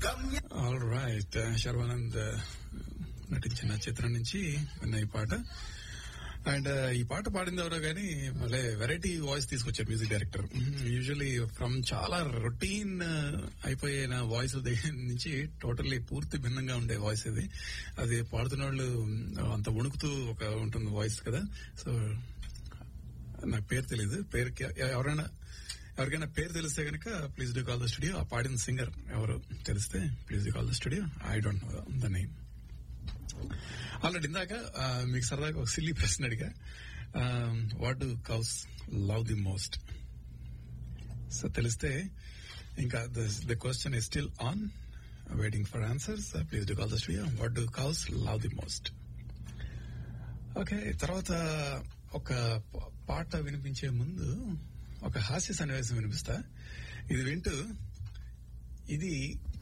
All right Sharwanand నటించిన చిత్రం నుంచి విన్న ఈ పాట అండ్ ఈ పాట పాడింది ఎవరో కానీ మళ్ళీ వెరైటీ వాయిస్ తీసుకొచ్చారు మ్యూజిక్ డైరెక్టర్ యూజువలీ ఫ్రమ్ చాలా రొటీన్ అయిపోయిన వాయిస్ దగ్గర నుంచి టోటల్లీ పూర్తి భిన్నంగా ఉండే వాయిస్ ఇది అది పాడుతున్న వాళ్ళు అంత వణుకుతూ ఒక ఉంటుంది వాయిస్ కదా సో నాకు పేరు తెలియదు పేరుకి ఎవరైనా ఎవరికైనా పేరు తెలిస్తే కనుక please do call the studio ఆ పాడిన సింగర్ ఎవరు తెలిస్తే please do call the studio I don't know the name already ఇందాక ఆ, మీకు సరదాగా ఒక సిల్లీ ప్రశ్న అడిగా what do cows love the most so తెలిస్తే ఇంకా the question is still on waiting for answers please do call the studio what do cows love the most okay తర్వాత ఒక ప- పాట వినిపించే ముందు ఒక హాస్య సన్నివేశం వినిపిస్తా ఇది వింటూ ఇది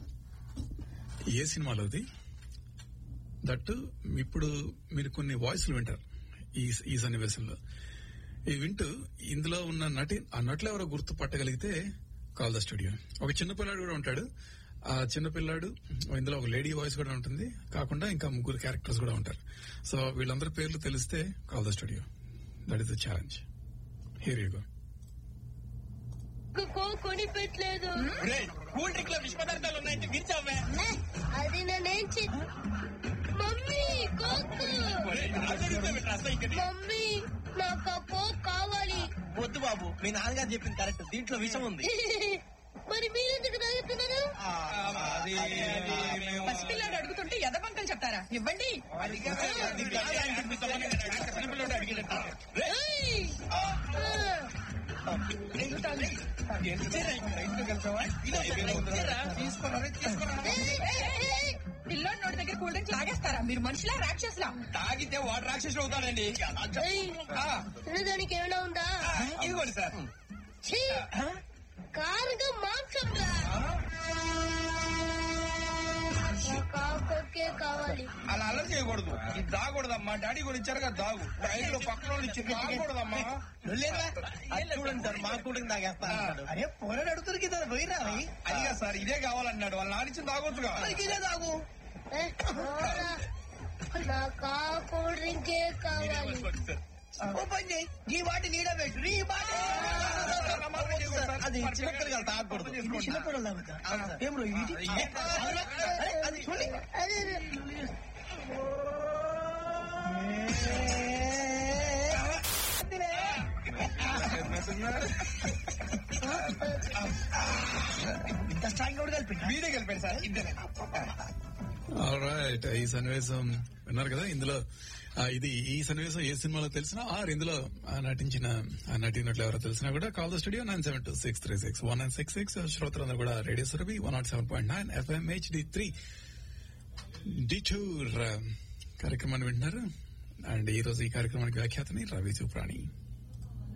ఏ సినిమాలోది దట్టు ఇప్పుడు మీరు కొన్ని వాయిస్లు వింటారు ఈ ఈ సన్నివేశంలో ఇది వింటూ ఇందులో ఉన్న నటి ఆ నటులు ఎవరో గుర్తుపట్టగలిగితే కాల్ ద స్టూడియో ఒక చిన్న పిల్లాడు కూడా ఉంటాడు ఆ చిన్న పిల్లాడు ఇందులో ఒక లేడీ వాయిస్ కూడా ఉంటుంది కాకుండా ఇంకా ముగ్గురు క్యారెక్టర్స్ కూడా ఉంటారు సో వీళ్ళందరి పేర్లు తెలిస్తే call the studio that is the challenge here you go కో కొని పెట్టలేదు కూల్ డ్రింక్ లో విష పదార్థాలు ఉన్నాయంటే విరిచావే అది నేనేం చే మమ్మీ కోక్ మమ్మీ నాకు ఆ కోక్ కావాలి వద్దు బాబు మీ నాన్నగారు చెప్పింది కరెక్ట్ దీంట్లో విషం ఉంది మరి మీరెందుకు తాగుతున్నారు అది పసిపిల్లాడు అడుగుతుంటే ఎదబంకలు చెప్తారా ఇవ్వండి ఏయ్! ఆ! ఏయ్, ఏయ్, ఏయ్! పిల్లోడి నోటి దగ్గర కూల్ డ్రింక్ లాగేస్తారా మీరు మనుషులా రాక్షసులా తాగితే వాడు రాక్షసుడు అవుతాడండి ఏయ్! తినడానికి ఏమైనా ఉందా ఇదిగోండి సార్ ఛీ! కారుగా మాంసం రా నాకు ఆ కోకే కావాలి అలా అల్లరి చేయకూడదు ఇది దాగకూడదమ్మా డాడీ కూడా ఇచ్చారు కదా దాగు రైలు లో పక్కన వాళ్ళు ఇచ్చి దాగకూడదమ్మా చూడండి సార్ మా కూడా తాగేస్తా అరే పోరాడు అడుగుతారు కదా పోయిరా అదిగా సార్ ఇదే కావాలన్నాడు వాళ్ళు నాడిచ్చి తాగొచ్చుగా ఇదే తాగు ఏ, పోరా. నాకు ఆ కూల్ డ్రింకే కావాలి ఓపెన్ చేయి ఈ వాటి నీడ పెట్టు ఈ వాటి అది చిన్నపిల్లలు తాగకూడదు చిన్నపిల్లలు ఏం రో ఇది అరే, అది చూడండి అదే అదే. ఇంత స్ట్రాంగ్ కూడా కలిపి వీడే కలిపాడు సార్ ఇద్దరే రైట్ ఈ సన్నివేశం విన్నారు కదా ఇందులో ఆ, ఇది ఈ సన్నివేశం ఏ సినిమాలో తెలిసినా ఆర్ ఇందులో ఆ, నటించిన ఆ నటినట్లు ఎవరో తెలిసినా కూడా call the studio nine seven two six three six one nine six six శ్రోతలందరూ కూడా radio Surabhi one not seven point nine FM HD three detour కార్యక్రమాన్ని వింటున్నారు అండ్ ఈ రోజు ఈ కార్యక్రమానికి వ్యాఖ్యాతని రవి చూప్రాణి